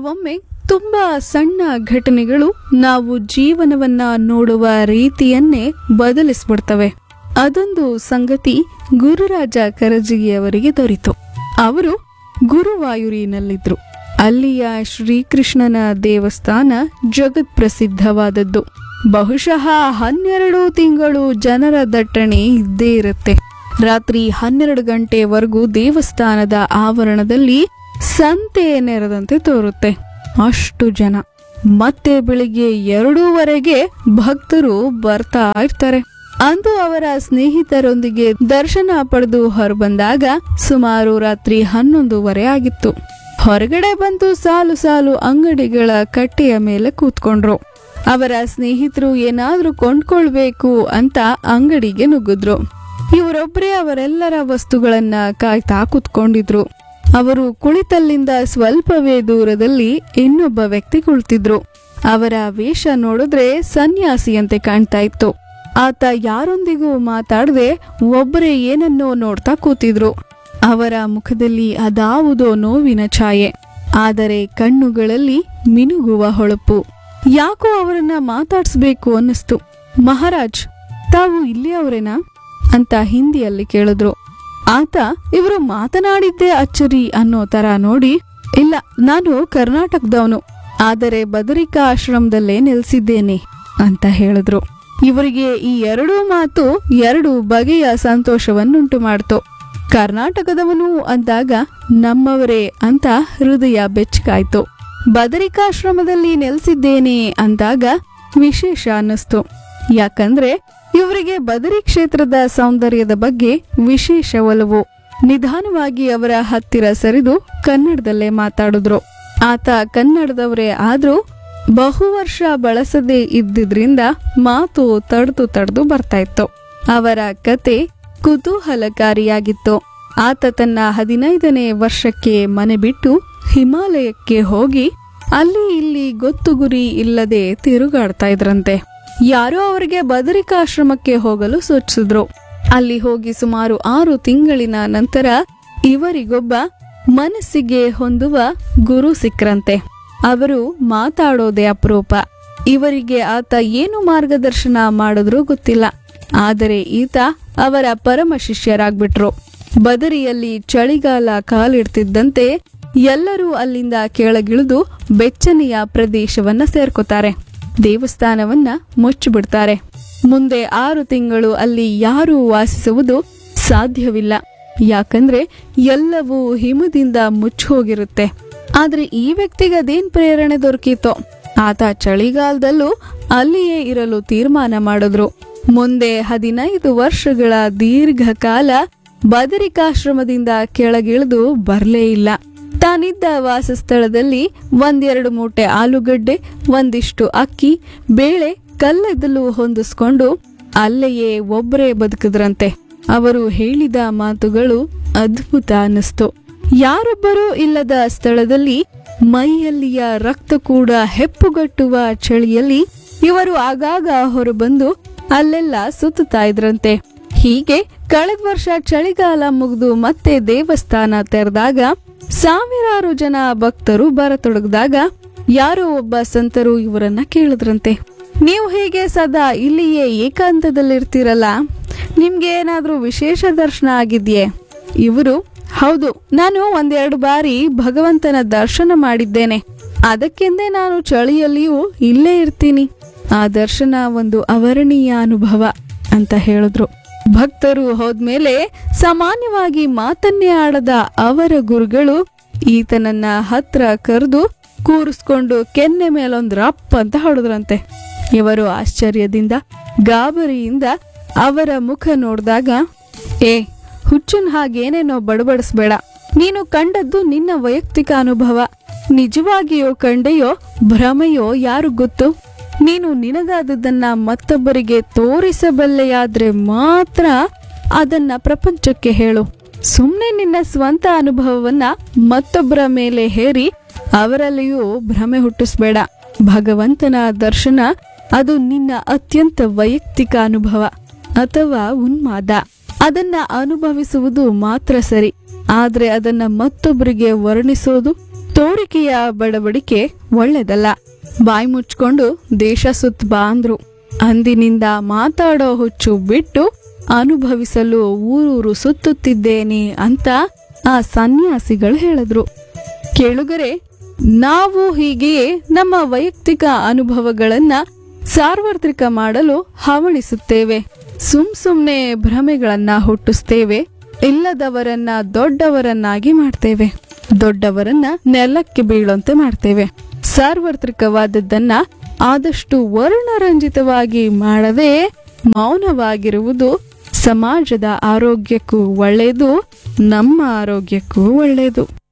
ಕೆಲವೊಮ್ಮೆ ತುಂಬಾ ಸಣ್ಣ ಘಟನೆಗಳು ನಾವು ಜೀವನವನ್ನ ನೋಡುವ ರೀತಿಯನ್ನೇ ಬದಲಿಸ್ಬಿಡ್ತವೆ ಅದೊಂದು ಸಂಗತಿ ಗುರುರಾಜ ಕರಜಿಗಿಯವರಿಗೆ ದೊರೆತು ಅವರು ಗುರುವಾಯೂರಿನಲ್ಲಿದ್ರು ಅಲ್ಲಿಯ ಶ್ರೀಕೃಷ್ಣನ ದೇವಸ್ಥಾನ ಜಗತ್ ಪ್ರಸಿದ್ಧವಾದದ್ದು ಬಹುಶಃ ಹನ್ನೆರಡು ತಿಂಗಳು ಜನರ ದಟ್ಟಣೆ ಇದ್ದೇ ಇರುತ್ತೆ ರಾತ್ರಿ ಹನ್ನೆರಡು ಗಂಟೆವರೆಗೂ ದೇವಸ್ಥಾನದ ಆವರಣದಲ್ಲಿ ಸಂತೆ ನೆರೆದಂತೆ ತೋರುತ್ತೆ ಅಷ್ಟು ಜನ ಮತ್ತೆ ಬೆಳಿಗ್ಗೆ ಎರಡೂವರೆಗೆ ಭಕ್ತರು ಬರ್ತಾ ಇರ್ತಾರೆ ಅಂದು ಅವರ ಸ್ನೇಹಿತರೊಂದಿಗೆ ದರ್ಶನ ಪಡೆದು ಹೊರಬಂದಾಗ ಸುಮಾರು ರಾತ್ರಿ ಹನ್ನೊಂದುವರೆ ಆಗಿತ್ತು ಹೊರಗಡೆ ಬಂದು ಸಾಲು ಸಾಲು ಅಂಗಡಿಗಳ ಕಟ್ಟೆಯ ಮೇಲೆ ಕೂತ್ಕೊಂಡ್ರು ಅವರ ಸ್ನೇಹಿತರು ಏನಾದ್ರೂ ಕೊಂಡ್ಕೊಳ್ಬೇಕು ಅಂತ ಅಂಗಡಿಗೆ ನುಗ್ಗಿದ್ರು ಇವರೊಬ್ಬರೇ ಅವರೆಲ್ಲರ ವಸ್ತುಗಳನ್ನ ಕಾಯ್ತಾ ಕೂತ್ಕೊಂಡಿದ್ರು ಅವರು ಕುಳಿತಲ್ಲಿಂದ ಸ್ವಲ್ಪವೇ ದೂರದಲ್ಲಿ ಇನ್ನೊಬ್ಬ ವ್ಯಕ್ತಿ ಕುಳಿತಿದ್ರು ಅವರ ವೇಷ ನೋಡಿದ್ರೆ ಸನ್ಯಾಸಿಯಂತೆ ಕಾಣ್ತಾ ಇತ್ತು ಆತ ಯಾರೊಂದಿಗೂ ಮಾತಾಡದೆ ಒಬ್ಬರೇ ಏನನ್ನೋ ನೋಡ್ತಾ ಕೂತಿದ್ರು ಅವರ ಮುಖದಲ್ಲಿ ಅದಾವುದೋ ನೋವಿನ ಛಾಯೆ ಆದರೆ ಕಣ್ಣುಗಳಲ್ಲಿ ಮಿನುಗುವ ಹೊಳಪು ಯಾಕೋ ಅವರನ್ನ ಮಾತಾಡ್ಸ್ಬೇಕು ಅನ್ನಿಸ್ತು ಮಹಾರಾಜ್ ತಾವು ಇಲ್ಲಿಯವರೇನಾ ಅಂತ ಹಿಂದಿಯಲ್ಲಿ ಕೇಳಿದ್ರು ಆತ ಇವರು ಮಾತನಾಡಿದ್ದೇ ಅಚ್ಚರಿ ಅನ್ನೋ ತರ ನೋಡಿ ಇಲ್ಲ ನಾನು ಕರ್ನಾಟಕದವನು ಆದರೆ ಬದರಿಕಾ ಆಶ್ರಮದಲ್ಲೇ ನೆಲೆಸಿದ್ದೇನೆ ಅಂತ ಹೇಳಿದ್ರು ಇವರಿಗೆ ಈ ಎರಡೂ ಮಾತು ಎರಡು ಬಗೆಯ ಸಂತೋಷವನ್ನುಂಟು ಮಾಡ್ತು ಕರ್ನಾಟಕದವನು ಅಂದಾಗ ನಮ್ಮವರೇ ಅಂತ ಹೃದಯ ಬೆಚ್ಚಗಾಯ್ತು ಬದರಿಕಾಶ್ರಮದಲ್ಲಿ ನೆಲೆಸಿದ್ದೇನೆ ಅಂದಾಗ ವಿಶೇಷ ಅನ್ನಿಸ್ತು ಯಾಕಂದ್ರೆ ಇವರಿಗೆ ಬದರಿ ಕ್ಷೇತ್ರದ ಸೌಂದರ್ಯದ ಬಗ್ಗೆ ವಿಶೇಷ ಒಲವು ನಿಧಾನವಾಗಿ ಅವರ ಹತ್ತಿರ ಸರಿದು ಕನ್ನಡದಲ್ಲೇ ಮಾತಾಡಿದ್ರು ಆತ ಕನ್ನಡದವರೇ ಆದ್ರೂ ಬಹು ವರ್ಷ ಬಳಸದೇ ಇದ್ದಿದ್ರಿಂದ ಮಾತು ತಡೆದು ತಡೆದು ಬರ್ತಾ ಇತ್ತು ಅವರ ಕತೆ ಕುತೂಹಲಕಾರಿಯಾಗಿತ್ತು ಆತ ತನ್ನ ಹದಿನೈದನೇ ವರ್ಷಕ್ಕೆ ಮನೆ ಬಿಟ್ಟು ಹಿಮಾಲಯಕ್ಕೆ ಹೋಗಿ ಅಲ್ಲಿ ಇಲ್ಲಿ ಗೊತ್ತು ಗುರಿ ಇಲ್ಲದೆ ತಿರುಗಾಡ್ತಾ ಇದ್ರಂತೆ ಯಾರೋ ಅವರಿಗೆ ಬದರಿಕಾಶ್ರಮಕ್ಕೆ ಹೋಗಲು ಸೂಚಿಸಿದ್ರು ಅಲ್ಲಿ ಹೋಗಿ ಸುಮಾರು ಆರು ತಿಂಗಳಿನ ನಂತರ ಇವರಿಗೊಬ್ಬ ಮನಸ್ಸಿಗೆ ಹೊಂದುವ ಗುರು ಸಿಕ್ರಂತೆ ಅವರು ಮಾತಾಡೋದೇ ಅಪರೂಪ ಇವರಿಗೆ ಆತ ಏನು ಮಾರ್ಗದರ್ಶನ ಮಾಡಿದ್ರೂ ಗೊತ್ತಿಲ್ಲ ಆದರೆ ಈತ ಅವರ ಪರಮ ಶಿಷ್ಯರಾಗ್ಬಿಟ್ರು ಬದರಿಯಲ್ಲಿ ಚಳಿಗಾಲ ಕಾಲಿಡ್ತಿದ್ದಂತೆ ಎಲ್ಲರೂ ಅಲ್ಲಿಂದ ಕೆಳಗಿಳಿದು ಬೆಚ್ಚನೆಯ ಪ್ರದೇಶವನ್ನ ಸೇರ್ಕೋತಾರೆ ದೇವಸ್ಥಾನವನ್ನ ಮುಚ್ಚಿಬಿಡ್ತಾರೆ ಮುಂದೆ ಆರು ತಿಂಗಳು ಅಲ್ಲಿ ಯಾರೂ ವಾಸಿಸುವುದು ಸಾಧ್ಯವಿಲ್ಲ ಯಾಕಂದ್ರೆ ಎಲ್ಲವೂ ಹಿಮದಿಂದ ಮುಚ್ಚೋಗಿರುತ್ತೆ ಆದ್ರೆ ಈ ವ್ಯಕ್ತಿಗೆ ಅದೇನ್ ಪ್ರೇರಣೆ ದೊರಕಿತೋ ಆತ ಚಳಿಗಾಲದಲ್ಲೂ ಅಲ್ಲಿಯೇ ಇರಲು ತೀರ್ಮಾನ ಮಾಡಿದ್ರು ಮುಂದೆ ಹದಿನೈದು ವರ್ಷಗಳ ದೀರ್ಘಕಾಲ ಬದರಿಕಾಶ್ರಮದಿಂದ ಕೆಳಗಿಳಿದು ಬರ್ಲೇ ಇಲ್ಲ ತಾನಿದ್ದ ವಾಸಸ್ಥಳದಲ್ಲಿ ಒಂದೆರಡು ಮೂಟೆ ಆಲೂಗಡ್ಡೆ ಒಂದಿಷ್ಟು ಅಕ್ಕಿ ಬೇಳೆ ಕಲ್ಲದಲ್ಲೂ ಹೊಂದಿಸ್ಕೊಂಡು ಅಲ್ಲೆಯೇ ಒಬ್ಬರೇ ಬದುಕಿದ್ರಂತೆ ಅವರು ಹೇಳಿದ ಮಾತುಗಳು ಅದ್ಭುತ ಅನ್ನಿಸ್ತು ಯಾರೊಬ್ಬರೂ ಇಲ್ಲದ ಸ್ಥಳದಲ್ಲಿ ಮೈಯಲ್ಲಿಯ ರಕ್ತ ಕೂಡ ಹೆಪ್ಪುಗಟ್ಟುವ ಚಳಿಯಲ್ಲಿ ಇವರು ಆಗಾಗ ಹೊರಬಂದು ಅಲ್ಲೆಲ್ಲ ಸುತ್ತುತ್ತಾ ಇದ್ರಂತೆ ಹೀಗೆ ಕಳೆದ ವರ್ಷ ಚಳಿಗಾಲ ಮುಗಿದು ಮತ್ತೆ ದೇವಸ್ಥಾನ ತೆರೆದಾಗ ಸಾವಿರಾರು ಜನ ಭಕ್ತರು ಬರತೊಡಗಿದಾಗ ಯಾರೋ ಒಬ್ಬ ಸಂತರು ಇವರನ್ನ ಕೇಳಿದ್ರಂತೆ ನೀವು ಹೀಗೆ ಸದಾ ಇಲ್ಲಿಯೇ ಏಕಾಂತದಲ್ಲಿರ್ತೀರಲ್ಲ ನಿಮ್ಗೆ ಏನಾದ್ರೂ ವಿಶೇಷ ದರ್ಶನ ಆಗಿದ್ಯೆ ಇವರು ಹೌದು ನಾನು ಒಂದೆರಡು ಬಾರಿ ಭಗವಂತನ ದರ್ಶನ ಮಾಡಿದ್ದೇನೆ ಅದಕ್ಕೆಂದೇ ನಾನು ಚಳಿಯಲ್ಲಿಯೂ ಇಲ್ಲೇ ಇರ್ತೀನಿ ಆ ದರ್ಶನ ಒಂದು ಅವರ್ಣೀಯ ಅನುಭವ ಅಂತ ಹೇಳಿದ್ರು ಭಕ್ತರು ಹೋದ್ಮೇಲೆ ಸಾಮಾನ್ಯವಾಗಿ ಮಾತನ್ನೇ ಆಡದ ಅವರ ಗುರುಗಳು ಈತನನ್ನ ಹತ್ರ ಕರೆದು ಕೂರಿಸ್ಕೊಂಡು ಕೆನ್ನೆ ಮೇಲೊಂದು ರಪ್ ಅಂತ ಹೊಡೆದ್ರಂತೆ ಇವರು ಆಶ್ಚರ್ಯದಿಂದ ಗಾಬರಿಯಿಂದ ಅವರ ಮುಖ ನೋಡಿದಾಗ ಏ ಹುಚ್ಚನ್ ಹಾಗೇನೇನೋ ಬಡಬಡಿಸ್ಬೇಡ ನೀನು ಕಂಡದ್ದು ನಿನ್ನ ವೈಯಕ್ತಿಕ ಅನುಭವ ನಿಜವಾಗಿಯೋ ಕಂಡೆಯೋ ಭ್ರಮೆಯೋ ಯಾರು ಗೊತ್ತು ನೀನು ನಿನಗಾದದನ್ನ ಮತ್ತೊಬ್ಬರಿಗೆ ತೋರಿಸಬಲ್ಲೆಯಾದ್ರೆ ಮಾತ್ರ ಅದನ್ನ ಪ್ರಪಂಚಕ್ಕೆ ಹೇಳು ಸುಮ್ಮನೆ ನಿನ್ನ ಸ್ವಂತ ಅನುಭವವನ್ನ ಮತ್ತೊಬ್ಬರ ಮೇಲೆ ಹೇರಿ ಅವರಲ್ಲಿಯೂ ಭ್ರಮೆ ಹುಟ್ಟಿಸ್ಬೇಡ ಭಗವಂತನ ದರ್ಶನ ಅದು ನಿನ್ನ ಅತ್ಯಂತ ವೈಯಕ್ತಿಕ ಅನುಭವ ಅಥವಾ ಉನ್ಮಾದ ಅದನ್ನ ಅನುಭವಿಸುವುದು ಮಾತ್ರ ಸರಿ ಆದ್ರೆ ಅದನ್ನ ಮತ್ತೊಬ್ಬರಿಗೆ ವರ್ಣಿಸೋದು ತೋರಿಕೆಯ ಬಡಬಡಿಕೆ ಒಳ್ಳೆದಲ್ಲ ಬಾಯಿ ಮುಚ್ಕೊಂಡು ದೇಶ ಸುತ್ತ ಬಾ ಅಂದ್ರು ಅಂದಿನಿಂದ ಮಾತಾಡೋ ಹುಚ್ಚು ಬಿಟ್ಟು ಅನುಭವಿಸಲು ಊರೂರು ಸುತ್ತುತ್ತಿದ್ದೇನೆ ಅಂತ ಆ ಸನ್ಯಾಸಿಗಳು ಹೇಳಿದ್ರು ಕೇಳುಗರೆ ನಾವು ಹೀಗೆಯೇ ನಮ್ಮ ವೈಯಕ್ತಿಕ ಅನುಭವಗಳನ್ನ ಸಾರ್ವತ್ರಿಕ ಮಾಡಲು ಹವಣಿಸುತ್ತೇವೆ ಸುಮ್ ಸುಮ್ನೆ ಭ್ರಮೆಗಳನ್ನ ಹುಟ್ಟಿಸ್ತೇವೆ ಇಲ್ಲದವರನ್ನ ದೊಡ್ಡವರನ್ನಾಗಿ ಮಾಡ್ತೇವೆ ದೊಡ್ಡವರನ್ನ ನೆಲಕ್ಕೆ ಬೀಳಂತೆ ಮಾಡ್ತೇವೆ ಸಾರ್ವತ್ರಿಕವಾದದ್ದನ್ನ ಆದಷ್ಟು ವರ್ಣರಂಜಿತವಾಗಿ ಮಾಡದೆ ಮೌನವಾಗಿರುವುದು ಸಮಾಜದ ಆರೋಗ್ಯಕ್ಕೂ ಒಳ್ಳೆಯದು ನಮ್ಮ ಆರೋಗ್ಯಕ್ಕೂ ಒಳ್ಳೆಯದು